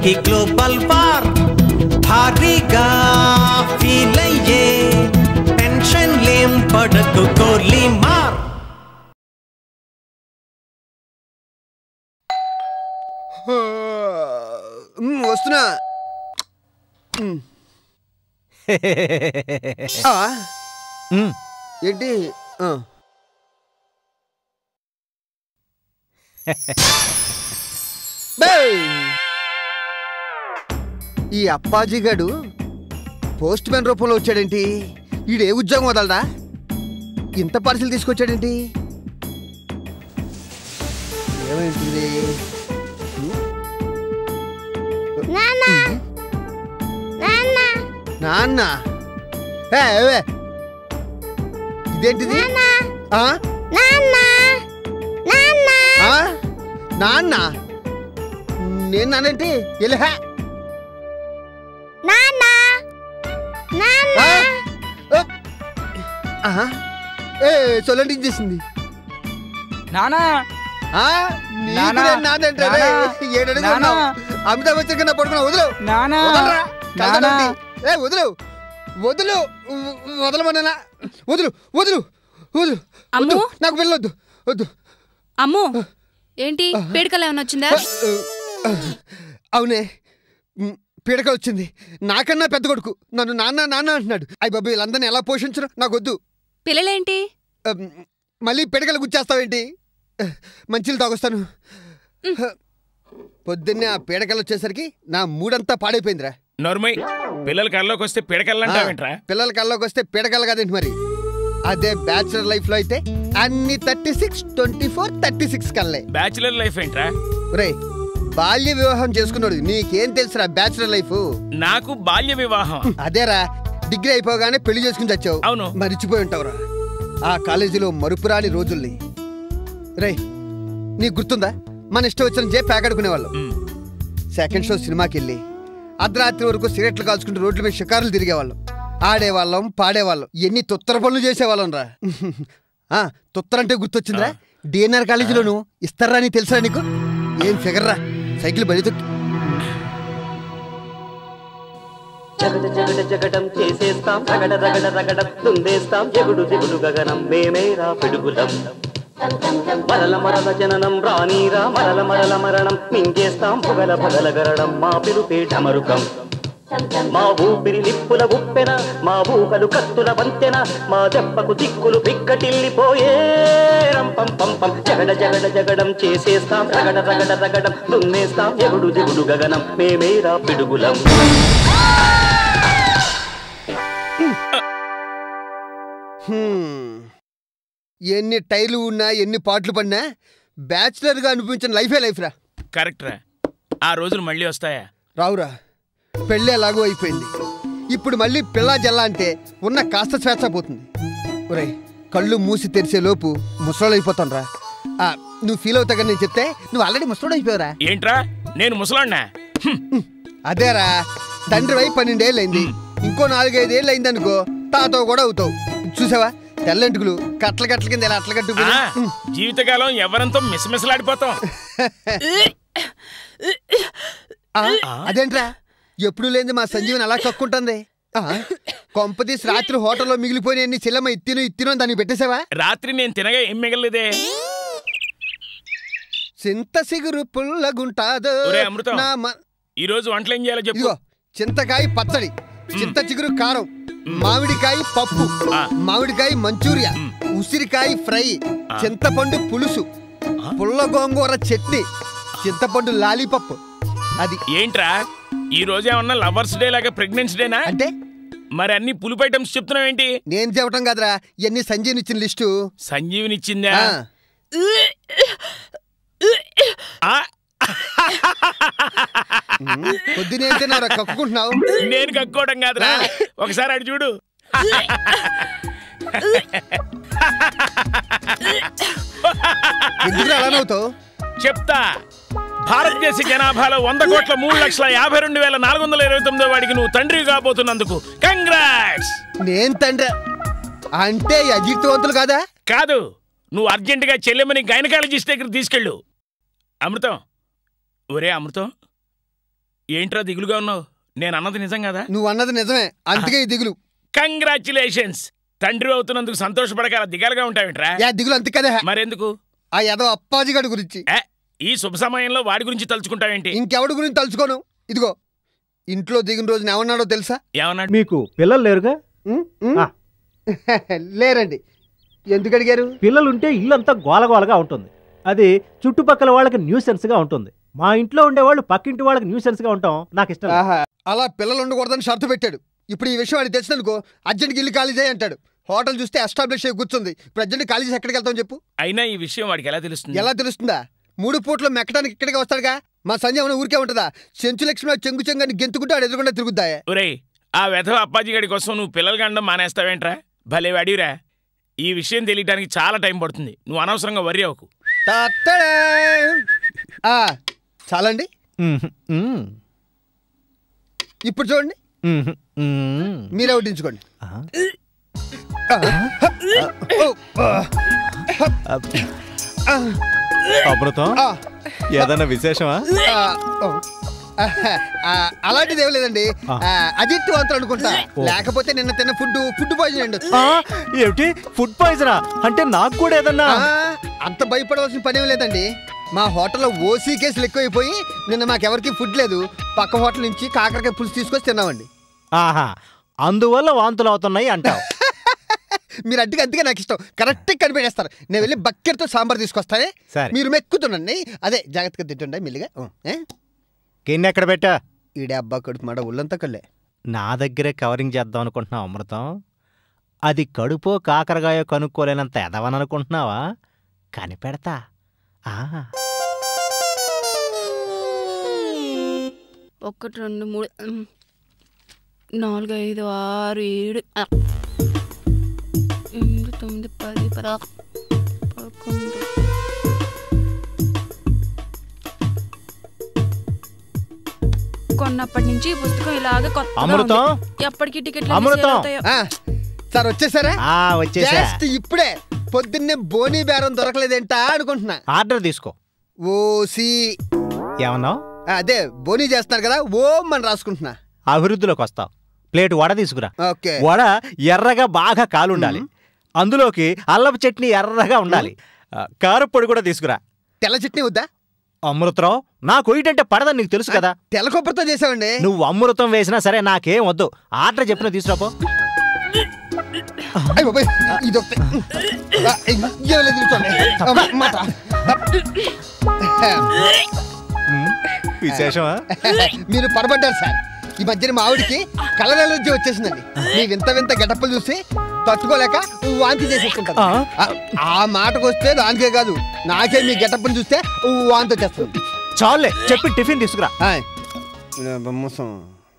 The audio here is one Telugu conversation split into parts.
కి గ్లోబల్ వార్ భారీగా ఫీల్ అయ్యే పెన్షన్ లేం పడకు కోర్లీ మార్ మ్, వస్తున్నా మ్. ఆ, మ్, ఏంటి ఆ. బేయ్! ఈ అప్పాజీ గడు పోస్ట్ మ్యాన్ రూపంలో వచ్చాడేంటి ఈడు ఏ ఉద్యోగం వదలడా ఇంత పార్సిల్ తీసుకొచ్చాడేంటి ఏమైంటుంది నాన్న నాన్న నాన్న ఏ, ఏ. ఇదేంటిది నాన్న ఆ? నాన్న నాన్న ఆ? నాన్న నేను నాన్నేంటి ఎలిహా నాన్న నాన్న ఆ? ఓ. ఆహా. ఏ సొలంటి చేసింది నానా ఆ? నీకు నానా. నేను నాన్నంటే రే. నానా. ఏడు అడుగులు నానా. ఉన్నావు. అమితాబ్ బచ్చన్ కన్నా పడుకున్నా వదులు నానా వదలరా. నానా కలదండి. ఏ వదులు వదులు వ- వదలమన్నా వదులు వదులు వదులు అమ్ము? వద్దు. నాకు వెళ్ళొద్దు వద్దు అమ్ము ఏంటి పీడకలు ఏమైనా వచ్చిందా అవునే మ్, పీడక వచ్చింది నాకన్నా పెద్ద కొడుకు నన్ను నాన్న నాన్న అంటున్నాడు అయ్యి బాబు వీళ్ళందరినీ ఎలా పోషించరు నాకు వద్దు పిల్లలేంటి అమ్, మళ్ళీ పిడకలు గుచ్చేస్తావేంటి మంచిలు తాగొస్తాను పొద్దున్నే ఆ పీడకలు వచ్చేసరికి నా మూడంతా పాడైపోయిందిరా నోర్మై పిల్లల కల్లోకి వస్తే పిడకల్లంటావేంట్రా పిల్లల కల్లోకి వస్తే పీడకలు కాదేంటి మరి అదే బ్యాచులర్ లైఫ్ లో అయితే అన్ని thirty six twenty four thirty six కల్లే బ్యాచులర్ లైఫ్ ఏంట్రా రే బాల్య వివాహం చేసుకున్నాడు నీకేం తెలుసురా బ్యాచులర్ లైఫ్ నాకు బాల్య వివాహం అదేరా డిగ్రీ అయిపోగానే పెళ్లి చేసుకుని చచ్చావు అవును. మరిచిపోయి ఉంటావురా ఆ కాలేజీలో మరుపురాని రోజుల్ని రే నీకు గుర్తుందా మన ఇష్టం వచ్చిన జే ప్యాకడుకునేవాళ్ళం మ్. సెకండ్ షో సినిమాకి వెళ్ళి అర్ధరాత్రి వరకు సిగరెట్లు కాల్చుకుంటూ రోడ్ల మీద షికారులు తిరిగేవాళ్ళం ఆడేవాళ్ళం పాడేవాళ్ళం ఎన్ని తొత్తర పనులు చేసేవాళ్ళం రా ఆ, తొత్తరంటే గుర్తొచ్చిందిరా డిఎన్ఆర్ కాలేజీలోను ఇస్తారా అని తెలుసా నీకు ఏం ఫిగర్ రా సైకిల్ బడి తొక్కి జగడ జగడ జగడం చేసేస్తాం రగడ రగడ రగడం తుందేస్తాం జగుడు దిగుడు గగనం మేమేరా పిడుగులం మరల మరల జననం రానీరా మరల మరల మరణం మింగేస్తాం పొగల పొగల గరడం మా పిలుపే ఢమరుకం మా ఊపిరి నిప్పుల ఉప్పెన మా ఊకలు కత్తుల వంతెన మా దెబ్బకు దిక్కులు పిక్కటిల్లిపోయే రంపం పంపం జగడ జగడ జగడం చేసేస్తాం రగడ రగడ రగడం దున్నేస్తాం ఎగుడు దిగుడు గగనం మేమేరా పిడుగులం హ్మ్. ఎన్ని టైర్లు ఉన్నా ఎన్ని పాటలు పడినా బ్యాచులర్గా అనిపించిన లైఫే లైఫ్ రా కరెక్ట్ రా ఆ రోజులు మళ్ళీ వస్తాయా రావురా పెళ్ళి ఎలాగో అయిపోయింది ఇప్పుడు మళ్ళీ పిల్ల జల్ల అంటే ఉన్న కాస్త స్వేచ్ఛ పోతుంది ఒరేయ్ కళ్ళు మూసి తెరిచే లోపు ముసలోడు అయిపోతాను రా నువ్వు ఫీల్ అవుతా కానీ నేను చెప్తే నువ్వు ఆల్రెడీ ముసలోడు అయిపోయావురా ఏంట్రా నేను ముసలాడినా అదేరా తండ్రి వై పన్నెండేళ్ళు అయింది ఇంకో నాలుగైదేళ్ళు అయింది అనుకో తాతో కూడా అవుతావు చూసావా తెల్లంటుకులు కట్ల కట్ల కింద ఇలా అట్ల కట్టు జీవితకాలం ఎవరంతో మిసమిసలాడిపోతాం అదేంట్రా ఎప్పుడు లేని మా సంజీవన్ అలా కక్కుంటుంది ఆ, కొంపదీసి రాత్రి హోటల్లో మిగిలిపోయిన చిల్లమ్మ ఇత్తిను ఇత్తిను అని దానికి పెట్టేశావా రాత్రి నేను తినగా ఏం మిగలలేదే చింత సిగురు పుల్లగుంటాదో ఒరే అమృతం. నా మ- ఈ రోజు వంటలు ఏం చేయాలో చెప్పు ఇదిగో చింతకాయ పచ్చడి చింత చిగురు కారం మామిడికాయ పప్పు ఆ. మామిడికాయ మంచూరియా ఉసిరికాయ ఫ్రై చింతపండు పులుసు పుల్ల గోంగూర చట్నీ చింతపండు లాలీపప్పు అది ఏంట్రా ఈ రోజు ఏమన్నా లవర్స్ డే లాగా ప్రెగ్నెన్సీ డేనా అంటే మరి అన్ని పులుపు ఐటమ్స్ చెప్తున్నావు ఏంటి నేను చెప్పటం కాదురా ఇవన్నీ సంజీవన్ ఇచ్చిన లిస్టు సంజీవిని ఇచ్చిందా ఆ. ఆ, పొద్దునే తిన్నారా కక్కుకుంటున్నావు నేను కక్కోవడం కాదురా ఒకసారి అటు చూడు ఎందుకు అలా నవ్వుతావు చెప్తా భారతదేశ జనాభాలో వంద కోట్ల మూడు లక్షల యాభై రెండు వేల నాలుగు వందల ఇరవై తొమ్మిదో వాడికి నువ్వు తండ్రి కాబోతున్నందుకు కంగ్రాట్స్ నేను తండ్రి అంటే అజీర్తవంతులు కాదా కాదు నువ్వు అర్జెంటుగా చెల్లెమని గైనకాలజిస్ట్ దగ్గర తీసుకెళ్ళు అమృతం ఒరే అమృతం ఏంట్రా దిగులుగా ఉన్నావు నేను అన్నది నిజం కదా నువ్వు అన్నది నిజమే అందుకే ఈ దిగులు కంగ్రాచులేషన్స్ తండ్రి అవుతున్నందుకు సంతోషపడక అలా దిగాలుగా ఉంటావేంట్రా యా దిగులు అంతే కదా మరెందుకు ఆ యాదవ్ అప్పాజీ గడి గురించి ఏ ఈ శుభ సమయంలో వాడి గురించి తలుచుకుంటావేంటి ఇంకెవడి గురించి తలుచుకోను ఇదిగో ఇంట్లో దిగిన రోజున ఏమన్నాడో తెలుసా ఏమన్నాడు మీకు పిల్లలు లేరుగా ఉమ్, ఉమ్. ఆ. లేరండి ఎందుకు అడిగారు పిల్లలుంటే ఇల్లంతా గోలగోలగా ఉంటుంది అది చుట్టుపక్కల వాళ్ళకి న్యూసెన్స్ గా ఉంటుంది మా ఇంట్లో ఉండేవాళ్ళు పక్కింటి వాళ్ళకి న్యూసెన్స్ గా ఉంటాం నాకు ఇష్టం లేదు. ఆహా అలా పిల్లలు ఉండకూడదని షరతు పెట్టాడు ఇప్పుడు ఈ విషయం వాడికి తెలిసిననుకో అర్జెంట్కి ఇల్లు ఖాళీ చేయి అంటాడు హోటల్ చూస్తే ఎస్టాబ్లిష్ అయ్యి కూర్చుంది ఇప్పుడు అర్జెంట్ ఖాళీ చేసి ఎక్కడికి వెళ్తాం చెప్పు అయినా ఈ విషయం వాడికి ఎలా తెలుస్తుంది ఎలా తెలుస్తుందా మూడు పూట్లు మెక్కడానికి ఇక్కడికి వస్తాడుగా మా సంజయ్ ఏమైనా ఊరికే ఉంటుందా చెంచు లక్ష్మి చెంగు చెంగు అని గెంతుకుంటూ ఆడు ఎదురుకుండా తిరుగుద్దా ఒరేయ్ ఆ వెధవ అప్పాజీ గడి కోసం నువ్వు పిల్లలు గండం మానేస్తావేంట్రా భలే వాడిరా ఈ విషయం తెలియడానికి చాలా టైం పడుతుంది నువ్వు అనవసరంగా వరి అవ్వకు తత్తడే. ఆ, చాలండి మ్మ్. మ్మ్. ఇప్పుడు చూడండి మ్మ్. మ్మ్. మీరే వడ్డించుకోండి ఆ. ఓ, ఆ, ఆ, అమృతం ఆ, ఏదన్నా విశేషమా ఆ, ఓ. ఆ, అలాంటిది ఏం లేదండి ఆ, అజిత్ వంతులు అనుకుంటా లేకపోతే నిన్న తిన్న ఫుడ్ ఫుడ్ పాయిజన్ అండి ఆ, ఏమిటి ఫుడ్ పాయిజనా అంటే నాకు కూడా ఏదన్నా ఆ, అంత భయపడవలసిన పని ఏం లేదండి మా హోటల్లో ఓసీ కేసులు ఎక్కువైపోయి నిన్న మాకెవరికి ఫుడ్ లేదు పక్క హోటల్ నుంచి కాకరకాయ పులుసు తీసుకొచ్చి తిన్నామండి ఆహా అందువల్ల వాంతులు అవుతున్నాయి అంటావు మీరు అడ్డుగా అందుకే నాకు ఇష్టం కరెక్ట్ కనిపెట్టేస్తారు నేను వెళ్ళి బక్కెట్తో సాంబార్ తీసుకొస్తానే సరే. మీరు మెక్కుతుండండి అదే జాగ్రత్తగా తింటుండే మెల్లిగా ఉం, ఏ? గిన్నె ఎక్కడ పెట్టా ఈడే అబ్బా కడుపు మాట ఒళ్ళంతా కళ్ళే నా దగ్గరే కవరింగ్ చేద్దాం అనుకుంటున్నావు అమృతం అది కడుపో కాకరగాయో కనుక్కోలేనంత ఎదవననుకుంటున్నావా కనిపెడతా ఆ ఒకటి రెండు మూడు ఉమ్. నాలుగు ఐదు ఆరు ఏడు ఆ. ఎనిమిది తొమ్మిది పది పద పదకొండు కొన్నప్పటి నుంచి ఈ పుస్తకం ఇలాగే కొత్త అమృతం ఎప్పటికీ టికెట్లు అమృతం. ఆ, సార్ వచ్చేసారా ఆ వచ్చేసా జస్ట్ ఇప్పుడే పొద్దున్నే బోనీ బేరం దొరకలేదేంటా అనుకుంటున్నా ఆర్డర్ తీసుకో ఓసి ఏమన్నావు అదే బోనీ చేస్తున్నారు కదా ఓం అని రాసుకుంటున్నా అభివృద్ధిలోకి వస్తావు ప్లేట్ వడ తీసుకురా ఓకే వడ ఎర్రగా బాగా కాలుండాలి అందులోకి అల్లపు చట్నీ ఎర్రగా ఉండాలి ఆ, కారప్పొడి కూడా తీసుకురా తెల్ల చట్నీ వద్దా అమృతరావు నాకు ఏంటంటే పడదని నీకు తెలుసు కదా తెల్ల కొబ్బరితో చేసామండి నువ్వు అమృతం వేసినా సరే నాకేం వద్దు ఆర్డర్ చెప్పిన తీసుకురాపో అయ్య బాబోయ్, ఇది ఒకటి ఆ, ఇంకేం లేదు కూర్చోండి. ఆ, మాట ఉమ్, విశేషమా మీరు పొరపడ్డారు సార్ ఈ మధ్యన మా ఆవిడికి కలర్ ఎలర్జీ వచ్చేసిందండి మీ వింత వింత గడపలు చూసి తట్టుకోలేక వాంతి చేసేసుకుంటారు ఆ? ఆ- ఆ మాటకు వస్తే దానికే కాదు నాకే మీ గెటప్ని చూస్తే వాంతి వచ్చేస్తుంది చాలే చెప్పి టిఫిన్ తీసుకురా ఆయ్. మోసం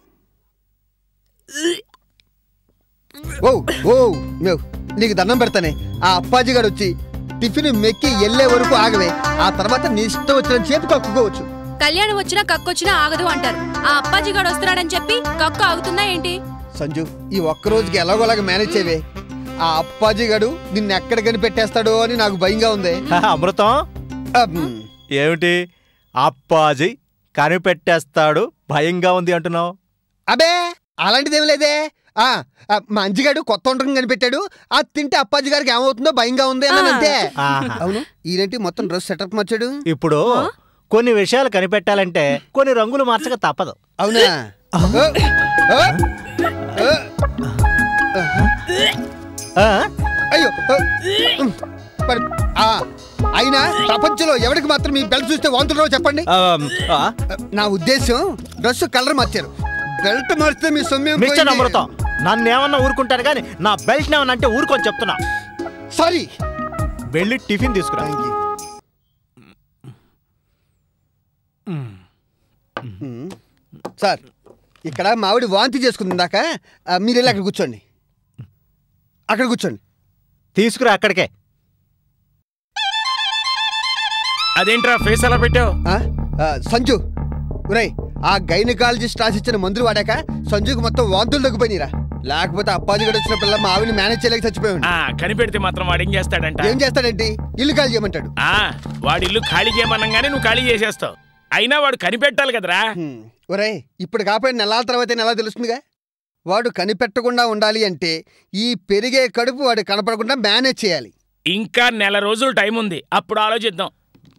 ఓ ఓ మేవ్ నీకు దండం పెడతానే ఆ అప్పాజీ గారు వచ్చి టిఫిన్ మెక్కి వెళ్ళే వరకు ఆగవే ఆ తర్వాత నీ ఇష్టం వచ్చిన చేతి కక్కుకోవచ్చు కళ్యాణం వచ్చినా కక్కొచ్చినా ఆగదు అంటారు ఆ అప్పాజీ గాడు వస్తున్నాడని చెప్పి కక్కు ఆగుతుందా ఏంటి సంజు ఈ ఒక్క రోజుకి ఎలాగోలాగా మేనేజ్ చేయవే ఆ అప్పాజీ గారు నిన్ను ఎక్కడ కనిపెట్టేస్తాడో అని నాకు భయంగా ఉంది అమృతం అమ్, ఏమిటి అప్పాజీ కనిపెట్టేస్తాడు భయంగా ఉంది అంటున్నావు అబే అలాంటిదేం లేదే ఆ ఆ, మా అంజిగాడు కొత్త వంటకం కనిపెట్టాడు అది తింటే అప్పాజీ గారికి ఏమవుతుందో భయంగా ఉంది అన్నాను అంతే ఆహా. అవును ఈరేంటి మొత్తం డ్రెస్ సెటప్ మార్చాడు ఇప్పుడు కొన్ని విషయాలు కనిపెట్టాలంటే కొన్ని రంగులు మార్చక తప్పదు అవునా ఓ, ఓ, ఓ, ఆ? అయ్యో ఓ, ఉమ్, మరి, ఆ, అయినా ప్రపంచంలో ఎవరికి మాత్రం మీ బెల్ట్ చూస్తే వాంతులు రావో చెప్పండి ఆ, ఆ? నా ఉద్దేశం డ్రెస్ కలర్ మార్చారు బెల్ట్ మార్చితే మీ సొమ్యం మిస్టర్ అమృతం నన్ను ఏమన్నా ఊరుకుంటారు కానీ నా బెల్ట్ ఏమన్నా అంటే ఊరుకొని చెప్తున్నా సారీ వెళ్ళి టిఫిన్ తీసుకురా థ్యాంక్ యూ సార్ ఇక్కడ మావిడి వాంతి చేసుకుంది ఇందాక ఆ, మీరు వెళ్ళి అక్కడ కూర్చోండి అక్కడ కూర్చోండి తీసుకురా అక్కడికే అదేంట్రా ఫేస్ అలా పెట్టావు ఆ? ఆ, సంజు ఒరేయ్ ఆ గైనకాలజిస్ట్ రాసిచ్చిన మందులు వాడాక సంజుకి మొత్తం వాంతులు తగ్గిపోయినరా లేకపోతే అప్పాజీ గడు వచ్చిన పిల్ల మా ఆవిని మేనేజ్ చేయలేక చచ్చిపోయాడు ఆ కనిపెడితే మాత్రం వాడు ఏం చేస్తాడంట ఏం చేస్తాడేంటి ఇల్లు ఖాళీ చేయమంటాడు ఆ వాడి ఇల్లు ఖాళీ చేయమనంగానే నువ్వు ఖాళీ చేసేస్తావు అయినా వాడు కనిపెట్టాలి కదరా హ్మ్. ఒరేయ్ ఇప్పుడు కాపాడి నెలల తర్వాత నెలా తెలుస్తుందిగా వాడు కనిపెట్టకుండా ఉండాలి అంటే ఈ పెరిగే కడుపు వాడు కనపడకుండా మేనేజ్ చేయాలి ఇంకా నెల రోజులు టైం ఉంది అప్పుడు ఆలోచిద్దాం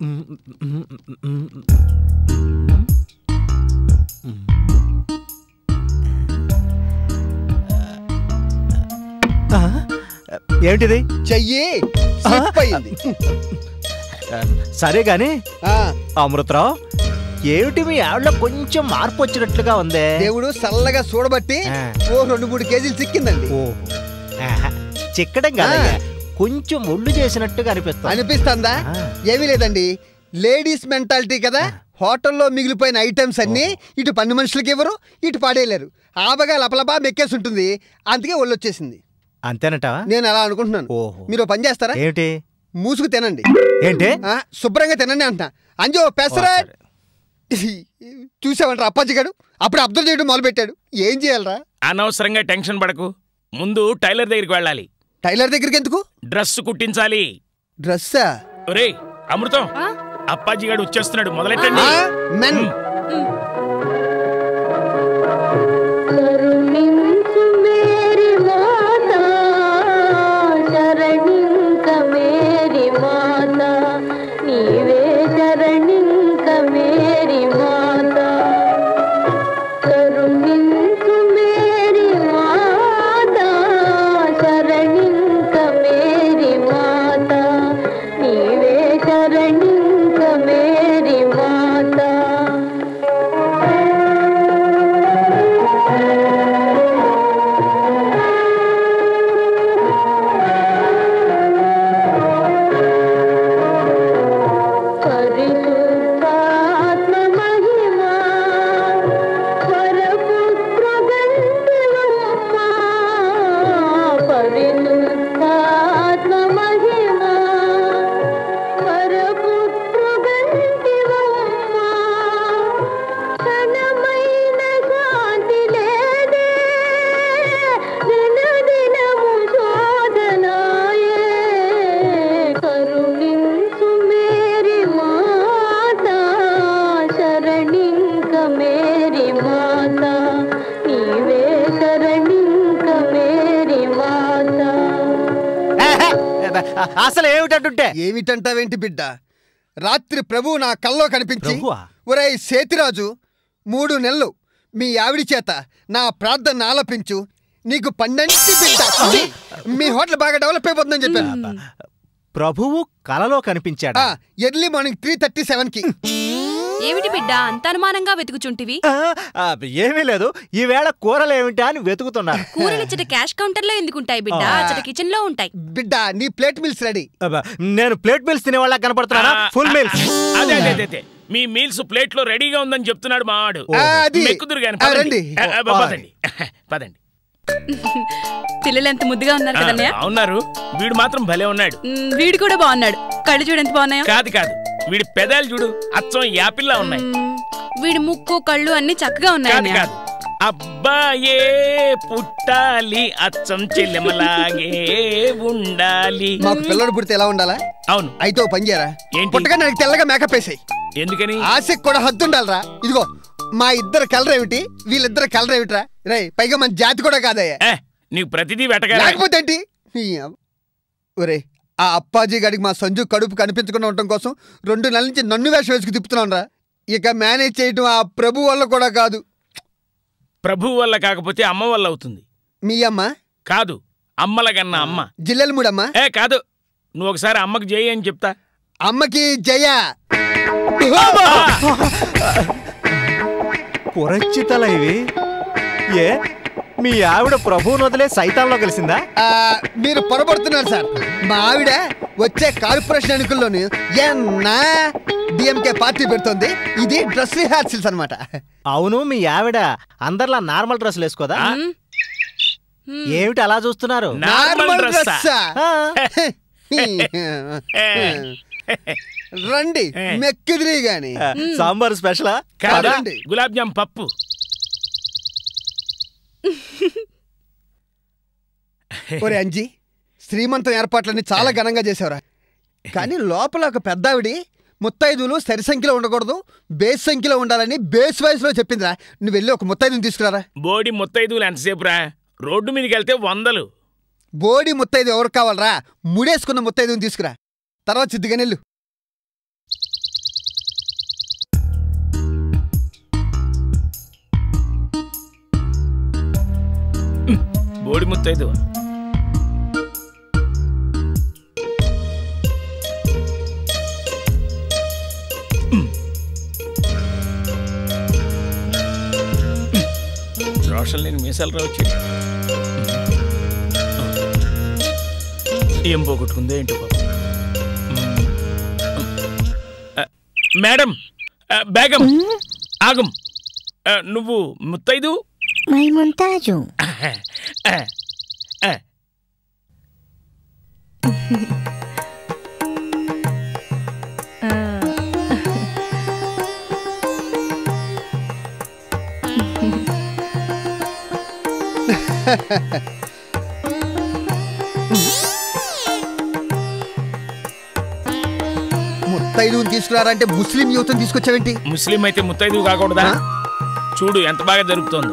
ఆ, ఏమిటిది చెయ్యి slip అయ్యింది సరే గాని ఆ, అమృతరావు ఏమిటి మీ ఆవిడలో కొంచెం మార్పు వచ్చినట్లుగా ఉందే దేవుడు చల్లగా చూడబట్టి ఆ. ఓ రెండు మూడు కేజీలు చిక్కిందండి ఓ ఆహా, చిక్కడం కాదయ్యా కొంచెం ఒళ్ళు చేసినట్టుగా అనిపిస్తుంది అనిపిస్తుందా ఆ. ఏమీ లేదండి లేడీస్ మెంటాలిటీ కదా హోటల్లో మిగిలిపోయిన ఐటమ్స్ అన్ని ఇటు పన్ను మనుషులకి ఇవ్వరు ఇటు పాడేయలేరు ఆబగా లపలబా మెక్కేసి ఉంటుంది అందుకే ఒళ్ళు వచ్చేసింది అంతేనటావా నేను అలా అనుకుంటున్నాను ఓహో మీరు ఓ పని చేస్తారా ఏమిటి మూసుకు తినండి ఏంటి ఆ, శుభ్రంగా తినండి అంటున్నా అంజో పెసరా ఓ, సరే. చూసావంటారా అప్పాజీ గారు అప్పుడు అబ్దుల్ చేయడం మొదలు పెట్టాడు ఏం చేయాలరా అనవసరంగా టెన్షన్ పడకు ముందు టైలర్ దగ్గరికి వెళ్ళాలి టైలర్ దగ్గరికి ఎందుకు డ్రెస్ కుట్టించాలి డ్రెస్సా ఒరేయ్ అమృతం ఆ? అప్పాజీ గారు వచ్చేస్తున్నాడు మొదలెట్టండి ఆ, మెన్ కరుణించు మేరీ మాత శరణింక మేరీ మాత నీవే శరణింక మేరీ మాత కరుణించు మేరీ మాత శరణింక మేరీ మాత నీవే శరణింక మేరీ మాత పరిశుద్ధాత్మ మహిమా పరపుత్ర గంటివమ్మా పరిశుద్ధాత్మ మహిమా పరపుత్ర గంటివమ్మా ఘనమైన శాంతి లేదే దినదినము శోధనాయే కరుణించు మేరీ మాత శరణింక మేరీ మాత నీవే శరణింక మేరీ మాత ఆహా, అసలు ఏమిటంటుంటే ఏమిటంటావేంటి బిడ్డ రాత్రి ప్రభు నా కల్లో కనిపించి ప్రభువా? ఒరేయ్ సేతిరాజు మూడు నెలలు మీ ఆవిడి చేత నా ప్రార్థన ఆలపించు నీకు పన్నెండు బిడ్డ ఛీ! మీ హోటల్ బాగా డెవలప్ అయిపోతుందని చెప్పాను ప్రభువు కలలో కనిపించాడు early morning three thirty seven కి ఏమిటి బిడ్డ అంత అనుమానంగా వెతుకుచుంటివి ఏమీ లేదు ఈవేళ కూరలు ఏమిటా అని వెతుకుతున్నాను కూరలిచ్చట క్యాష్ కౌంటర్ లో ఎందుకుంటాయి బిడ్డ ఆ. అచ్చట కిచెన్ లో ఉంటాయి బిడ్డ నీ ప్లేట్ మిల్స్ రెడీ అబ్బా, నేను ప్లేట్ మీల్స్ తినే వాళ్ళ కనపడుతున్నానా ఫుల్ మీల్స్ అదే అదే అదే, అదే మీ మీల్స్ ప్లేట్ లో రెడీగా ఉందని చెప్తున్నాడు మా వాడు ఆ, అది. మెక్కుదురు గాని ఆ, పదండి రండి. ఆ, ఆ, పదండి పదండి పిల్లలు ఎంత ముద్దుగా ఉన్నారు ఆ, కదన్నయ్య అవున్నారు వీడు మాత్రం భలే ఉన్నాడు మ్, వీడు కూడా బాగున్నాడు కళ్ళు చూడు ఎంత బాగున్నాయో కాదు కాదు వీడి పెదాలు చూడు అచ్చం యాపిల్లా ఉన్నాయి మ్, వీడి ముక్కు కళ్ళు అన్ని చక్కగా ఉన్నాయి కాదు అన్నయ్య. కాదు అబ్బాయే పుట్టాలి అచ్చం చెల్లెమలాగే ఉండాలి మాకు పిల్లడు పుడితే ఎలా ఉండాలా అవును అయితే ఓ పని చేయరా ఏంటి? పుట్టగా నాకు తెల్లగా మేకప్ వేసాయి ఎందుకని ఆశకు కూడా హద్దు ఉండాలరా ఇదిగో మా ఇద్దరు కలర్ ఏమిటి వీళ్ళిద్దరు కలర్ ఏమిట్రా రే పైగా మన జాతి కూడా కాదయ్యా ఏ, నీకు ప్రతిదీ వెటగా లేకపోతే ఏంటి ఈ అవ్- ఒరే ఆ అప్పాజీ గారికి మా సంజు కడుపు కనిపించకుండా ఉండటం కోసం రెండు నెలల నుంచి నన్ను వేషం వేసుకు తిప్పుతున్నాను రా ఇక మేనేజ్ చేయటం ఆ ప్రభు వల్ల కూడా కాదు ప్రభు వల్ల కాకపోతే అమ్మ వల్ల అవుతుంది మీ అమ్మ కాదు అమ్మల కన్నా అమ్మ జిల్లెల మూడమ్మ ఏ కాదు నువ్వు ఒకసారి అమ్మకి చేయి అని చెప్తా అమ్మకి జయ పురచ్చితల ఇవి ఏ మీ ఆవిడ ప్రభువుని వదిలే సైతాన్లో కలిసిందా ఆ, మీరు పొరపడుతున్నారు సార్ మా ఆవిడ వచ్చే కార్పొరేషన్ ఎన్నికల్లోని ఎన్నా డిఎంకే పార్టీ పెడుతోంది ఇది డ్రెస్ రిహార్సల్స్ అనమాట అవును మీ ఆవిడ అందరిలా నార్మల్ డ్రెస్సులు వేసుకోదా మ్, మ్. ఏమిటి అలా చూస్తున్నారు నార్మల్ డ్రెస్సా? ఆ, రండి మెక్కిదిరి గాని సాంబార్ స్పెషలా కాదా కాదండి. గులాబ్ జామ్ పప్పు ఒరే అంజీ శ్రీమంతం ఏర్పాట్లన్నీ చాలా ఘనంగా చేసావురా కానీ లోపల ఒక పెద్దావిడి ముత్తైదువులు సరి సంఖ్యలో ఉండకూడదు బేస్ సంఖ్యలో ఉండాలని బేస్ వయసులో చెప్పిందిరా నువ్వు వెళ్ళి ఒక ముత్తైదుని తీసుకురారా బోడి ముత్తైదువులు ఎంతసేపురా రోడ్డు మీదకి వెళ్తే వందలు బోడి ముత్తైదు ఎవరికి కావాలరా ముడేసుకున్న ముత్తైదుని తీసుకురా తర్వాత చిద్దుగానెళ్ళు బోడి ముత్తైదు రోషన్ లేని మీసాలు రావచ్చు ఏం పోగొట్టుకుందో ఏంటో పాపం ఆ, మేడం ఆ, బేగం ఆగం ఆ, నువ్వు ముత్తైదు మై ముంతాజు ఆ, ఆ. ముత్తైదుని తీసుకురారా అంటే ముస్లిం యువతను తీసుకొచ్చావేంటి ముస్లిం అయితే ముత్తైదు కాకూడదా చూడు ఎంత బాగా జరుగుతోందో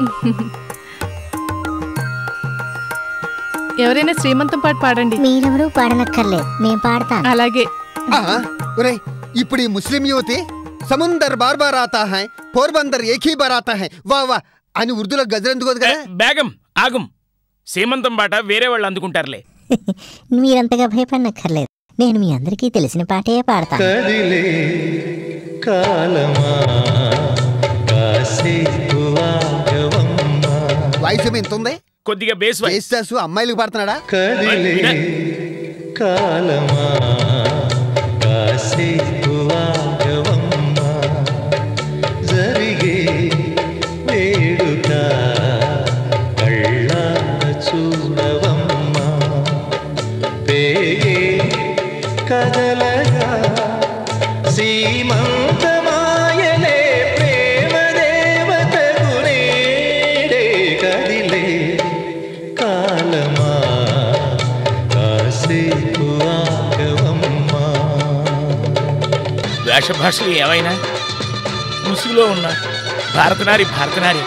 ఎవరైనా శ్రీమంతం పాట పాడండి మీరెవరూ పాడనక్కర్లేదు మేం పాడతాం అలాగే ఆహా, ఒరేయ్ ఇప్పుడు ఈ ముస్లిం యువతి సముందర్ బార్ బార్ ఆతా హై పోర్బందర్ ఏకీ బార్ ఆతా హై వా వా అని ఉర్దూలో గజలందుకోదు కదా బేగం ఆగం సీమంతం పాట వేరే వాళ్ళు అందుకుంటారులే మీరంతగా భయపడనక్కర్లేదు నేను మీ అందరికీ తెలిసిన పాటే పాడతాను కదిలే కాలమా కాసేపు ఆగవమ్మా వాయిస్ ఏమో ఇంత ఉంది కొద్దిగా బేస్ చేస్తాసు అమ్మాయిలకు పడుతున్నాడా కదిలే కాలమా కాసేపు ఆగవమ్మా జరిగే వేడుక కళ్ళార చూడవమ్మా పేగే కదలగా సీమంతమాయలే ప్రేమ దేవతకు నేడే కదిలే కాలమా కాసేపు ఆగవమ్మా వేష భాషలు ఏమైనా ముసుగులో ఉన్న భారతనారి భారతనారి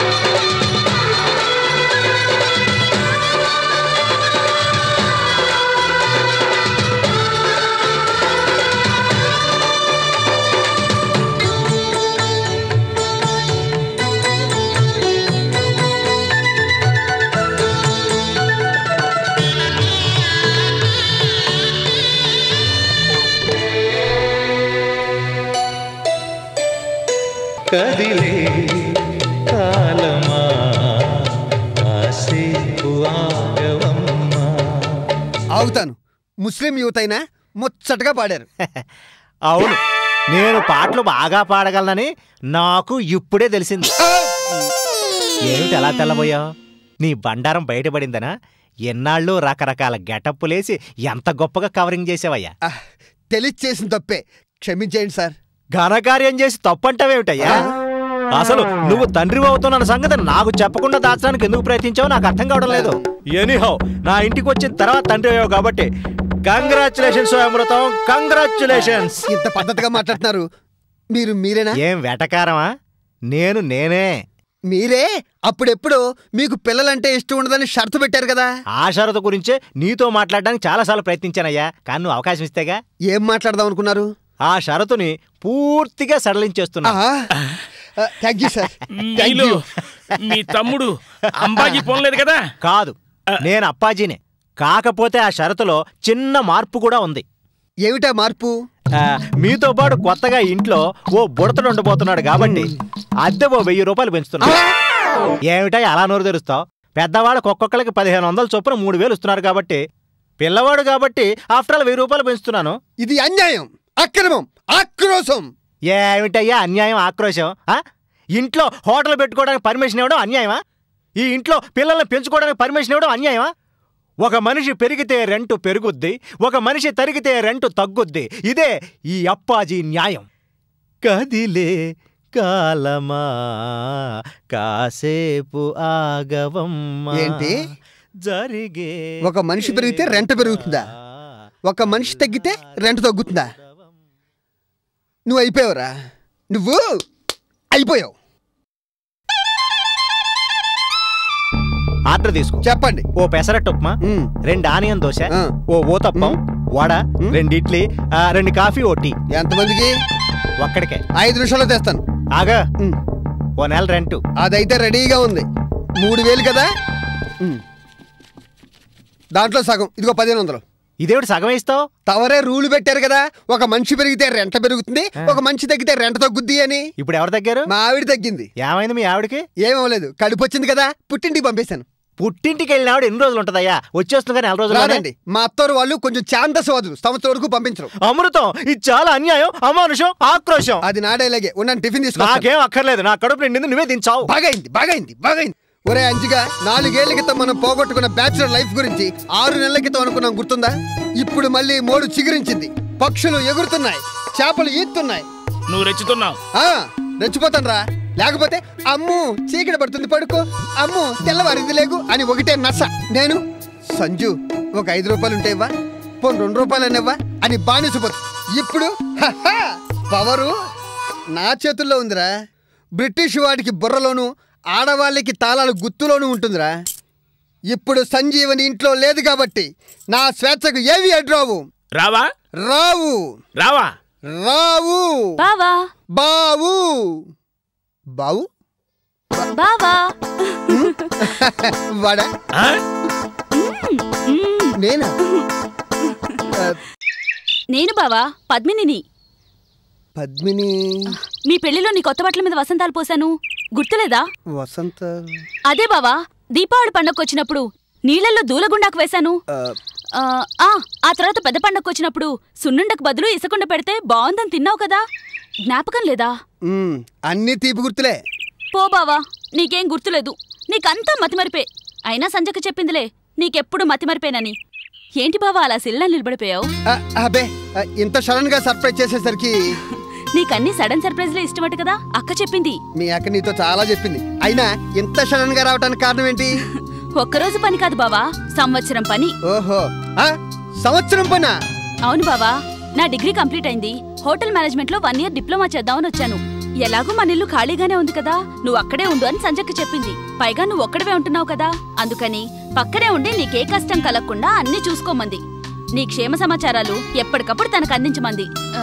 కదిలే కాలమా కాసేపు ఆగవమ్మా ఆగుతాను ముస్లిం యువత అయినా ముచ్చటగా పాడారు అవును నేను పాటలు బాగా పాడగలనని నాకు ఇప్పుడే తెలిసింది ఏమిటి ఎలా తెల్లబోయావు నీ బండారం బయటపడిందనా ఎన్నాళ్ళు రకరకాల గెటప్పులేసి ఎంత గొప్పగా కవరింగ్ చేసావయ్యా తెలియచేసిన తప్పే క్షమించేయండి సార్ ఘనకార్యం చేసి తప్పంటావేమిటయ్యా అసలు నువ్వు తండ్రి అవుతున్న సంగతి నాకు చెప్పకుండా దాచడానికి ఎందుకు ప్రయత్నించావో నాకు అర్థం కావడం లేదు ఎనీహౌ నా ఇంటికి వచ్చిన తర్వాత తండ్రి అయ్యావు కాబట్టి కంగ్రాచులేషన్స్ అమృతం కంగ్రాచులేషన్స్ ఇంత పద్ధతిగా మాట్లాడుతున్నారు మీరు మీరేనా ఏం వెటకారమా నేను నేనే మీరే అప్పుడెప్పుడు మీకు పిల్లలంటే ఇష్టం ఉండదని షరతు పెట్టారు కదా ఆ షరతు గురించే నీతో మాట్లాడడానికి చాలాసార్లు ప్రయత్నించానయ్యా కానీ నువ్వు అవకాశం ఇస్తేగా ఏం మాట్లాడదాం అనుకున్నారు ఆ షరతుని పూర్తిగా సడలించేస్తున్నా థ్యాంక్ యూ సార్ మీలో మీ తమ్ముడు అంబాజీ పోనలేదు కదా కాదు నేను అప్పాజీనే కాకపోతే ఆ షరతులో చిన్న మార్పు కూడా ఉంది ఏమిటా మార్పు ఆ, మీతో పాటు కొత్తగా ఇంట్లో ఓ బుడతడు ఉండబోతున్నాడు కాబట్టి అద్దె ఓ వెయ్యి రూపాయలు పెంచుతున్నా ఏమిటా అలా నోరు తెరుస్తావు పెద్దవాళ్ళకి ఒక్కొక్కరికి పదిహేను వందల చొప్పున మూడు వేలు ఇస్తున్నారు కాబట్టి పిల్లవాడు కాబట్టి ఆఫ్టర్ ఆల్ వెయ్యి రూపాయలు పెంచుతున్నాను ఇది అన్యాయం అక్రమం ఆక్రోశం ఏమిటయ్యా అన్యాయం ఆక్రోశం ఆ? ఇంట్లో హోటల్ పెట్టుకోవడానికి పర్మిషన్ ఇవ్వడం అన్యాయమా ఈ ఇంట్లో పిల్లల్ని పెంచుకోవడానికి పర్మిషన్ ఇవ్వడం అన్యాయమా ఒక మనిషి పెరిగితే రెంటు పెరుగుద్ది ఒక మనిషి తరిగితే రెంటు తగ్గుద్ది ఇదే ఈ అప్పాజీ న్యాయం కదిలే కాలమా కాసేపు ఆగవమ్మా ఏంటి జరిగే ఒక మనిషి పెరిగితే రెంట పెరుగుతుందా ఒక మనిషి తగ్గితే రెంట తగ్గుతుందా నువ్వు అయిపోయావురా నువ్వు అయిపోయావు ఆర్డర్ తీసుకో చెప్పండి ఓ పెసరట్టు ఉప్మా మ్, రెండు ఆనియన్ దోశ ఆ. ఓ ఊతప్పం వడ రెండు ఇడ్లీ ఆ, రెండు కాఫీ ఓ టీ ఎంతమందికి ఒక్కడికే ఐదు నిమిషాల్లో తెస్తాను ఆగా మ్, ఓ నెల రెంటు అదైతే రెడీగా ఉంది మూడు వేలు కదా మ్. దాంట్లో సగం ఇదిగో పదిహేను వందలు ఇదేమిటి సగం ఇస్తావు తవరే రూలు పెట్టారు కదా ఒక మనిషి పెరిగితే రెంట పెరుగుతుంది ఒక మనిషి తగ్గితే రెంట తగ్గుద్ది అని ఇప్పుడు ఎవరు తగ్గారు మా ఆవిడ తగ్గింది ఏమైంది మీ ఆవిడకి ఏమవలేదు కడుపు వచ్చింది కదా పుట్టింటికి పంపేశాను పుట్టింటికి వెళ్ళిన ఆవిడ ఎన్ని రోజులు ఉంటదయ్యా వచ్చేస్తుంది కానీ నెల రోజులు రాదండి మా అత్తోరు వాళ్ళు కొంచెం ఛాందసవాదులు సంవత్సరం వరకు పంపించరు అమృతం ఇది చాలా అన్యాయం అమానుషం ఆక్రోశం అది నాడేలాగే ఉన్నాను టిఫిన్ తీసుకున్నా నాకేం అక్కర్లేదు నా కడుపు నిండింది నువ్వే దించావు బాగైంది బాగైంది బాగైంది ఒరే అంజిగా నాలుగేళ్ల క్రితం మనం పోగొట్టుకున్న బ్యాచులర్ లైఫ్ గురించి ఆరు నెలల క్రితం అనుకున్నాం గుర్తుందా ఇప్పుడు మళ్ళీ మోడు చిగురించింది పక్షులు ఎగురుతున్నాయి చేపలు ఈత్తున్నాయి నువ్వు రెచ్చుతున్నావు ఆ రెచ్చిపోతాను రా లేకపోతే అమ్ము చీకటి పడుతుంది పడుకో అమ్ము తెల్లవారింది లేగు అని ఒకటే నస నేను సంజు ఒక ఐదు రూపాయలు ఉంటే ఇవ్వా పోను రెండు రూపాయలు ఇవ్వా అని బానిసపోతు ఇప్పుడు హహ, పవరు నా చేతుల్లో ఉందిరా బ్రిటిష్ వాడికి బుర్రలోను ఆడవాళ్ళకి తాళాలు గుత్తులోనూ ఉంటుందిరా ఇప్పుడు సంజీవని ఇంట్లో లేదు కాబట్టి నా స్వేచ్ఛకు ఏవి అడ్రావు రావా రావు రావా రావు బావా బావు బావు బావా వాడా ఆ? నేనా ఆ, నేను బావా పద్మినిని పద్మిని మీ పెళ్లిలో నీ కొత్త బట్టల మీద వసంతాలు పోసాను గుర్తులేదా వసంత అదే బావా దీపావళి పండగకు వచ్చినప్పుడు నీళ్ళల్లో దూలగుండాకు వేశాను ఆ, ఆ, ఆ ఆ తర్వాత పెద్ద పండగకు వచ్చినప్పుడు సున్నుండకు బదులు ఇసకుండ పెడితే బాగుందని తిన్నావు కదా జ్ఞాపకం లేదా ఉమ్, అన్ని తీపి గుర్తులే పో బావా నీకేం గుర్తులేదు నీకంతా మతిమరిపే అయినా సంజక చెప్పిందిలే నీకెప్పుడు మతిమరిపేనని ఏంటి బావా అలా సిల్లా నిలబడిపోయావు ఆ, అబే ఆ, ఇంత సడన్ గా సర్ప్రైజ్ చేసేసరికి నీకన్నీ సడన్ సర్ప్రైజ్లే ఇష్టమట కదా అక్క చెప్పింది మీ అక్క నీతో చాలా చెప్పింది అయినా ఇంత సడన్ గా రావడానికి కారణం ఏంటి ఒక్కరోజు పని కాదు బావా సంవత్సరం పని ఓహో ఆ, సంవత్సరం పనా అవును బావా నా డిగ్రీ కంప్లీట్ అయింది హోటల్ మేనేజ్మెంట్ లో వన్ ఇయర్ డిప్లొమా చేద్దామని వచ్చాను ఎలాగూ మన ఇల్లు ఖాళీగానే ఉంది కదా నువ్వు అక్కడే ఉండు అని సంజయ్కి చెప్పింది పైగా నువ్వు ఒక్కడవే ఉంటున్నావు కదా అందుకని పక్కనే ఉండి నీకే కష్టం కలగకుండా అన్ని చూసుకోమంది నీ క్షేమ సమాచారాలు ఎప్పటికప్పుడు తనకు అందించమంది ఆ,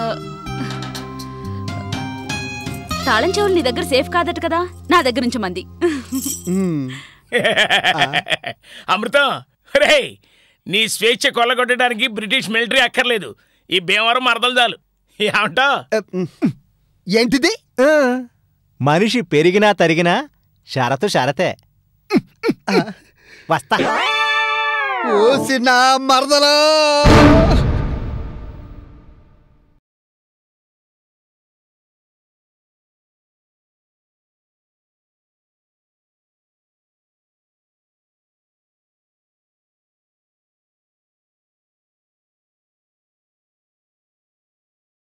తాళం చెవులు నీ దగ్గర సేఫ్ కాదట కదా నా దగ్గర ఉంచమంది ఉమ్, అమృతం రే నీ స్వేచ్ఛ కొల్లగొట్టడానికి బ్రిటిష్ మిలిటరీ అక్కర్లేదు ఈ భీమవరం మరదలు చాలు ఏమంటావు ఆ, ఉమ్. ఏంటిది ఆ, మనిషి పెరిగినా తరిగినా షరతు షరతే వస్తా ఓసి నా మరదలా